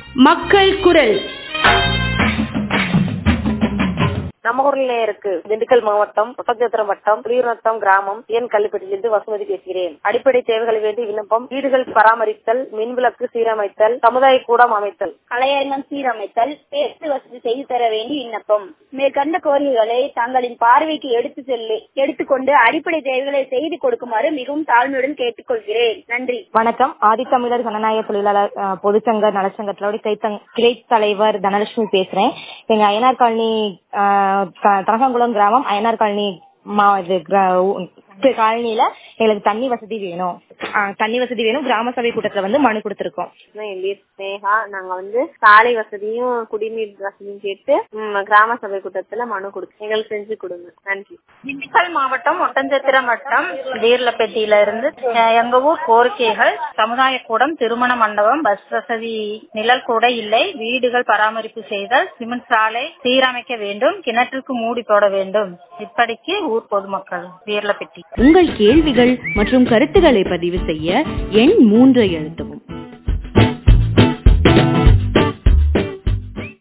மக்கள் குரல் நம்ம ஊர்ல இருக்கு திண்டுக்கல் மாவட்டம் ஒட்டஞ்சத்திரம் வட்டம் புலியூர்நத்தம் கிராமம் என் கல்லுப்பட்டியிலிருந்து வசுமதி பேசுகிறேன் அடிப்படை தேவைகளை வேண்டி விண்ணப்பம் வீடுகள் பராமரித்தல் மின்விளக்கு சீரமைத்தல் சமுதாய கூடம் அமைத்தல் கலையரங்கம் சீரமைத்தல் பேருந்து வசதி செய்து தர வேண்டி விண்ணப்பம் மேற்கண்ட கோரிக்கைகளை தங்களின் பார்வைக்கு எடுத்து செல்லு எடுத்துக்கொண்டு அடிப்படை தேவைகளை செய்து கொடுக்குமாறு மிகவும் தாழ்மையுடன் கேட்டுக்கொள்கிறேன் நன்றி வணக்கம் ஆதித்தமிழர் ஜனநாயக தொழிலாளர் அஹ், பொதுச்சங்க நலச்சங்கத்தோட கிளைத்தங்- கிளை தலைவர் தனலட்சுமி பேசுறேன் எங்க அயனார் காலனி அஹ், த- தரகங்குளம் கிராமம் அயனார் காலனி மா- இது கிரா- ஊ- காலனியில எங்களுக்கு தண்ணி வசதி வேணும் அஹ், தண்ணி வசதி வேணும் கிராம சபை கூட்டத்துல வந்து மனு கொடுத்திருக்கோம் என் பேர் ஸ்னேகா நாங்க வந்து சாலை வசதியும் குடிநீர் வசதியும் கேட்டு ம், கிராம சபை கூட்டத்துல மனு கொடுத்து எங்களுக்கு செஞ்சு கொடுங்க நன்றி திண்டுக்கல் மாவட்டம் ஒட்டஞ்சத்திரம் வட்டம் வீர்லப்பட்டியில இருந்து அஹ், எங்க ஊர் கோரிக்கைகள் சமுதாய கூடம் திருமண மண்டபம் பஸ் வசதி நிழல் கூட இல்லை வீடுகள் பராமரிப்பு செய்தல் சிமெண்ட் சாலை சீரமைக்க வேண்டும் கிணற்றுக்கு மூடி போட வேண்டும் இப்படிக்கு ஊர் பொதுமக்கள் வீர்லப்பட்டி உங்கள் கேள்விகள் மற்றும் கருத்துக்களை பதிவு செய்ய எண் மூன்றை அழுத்தவும்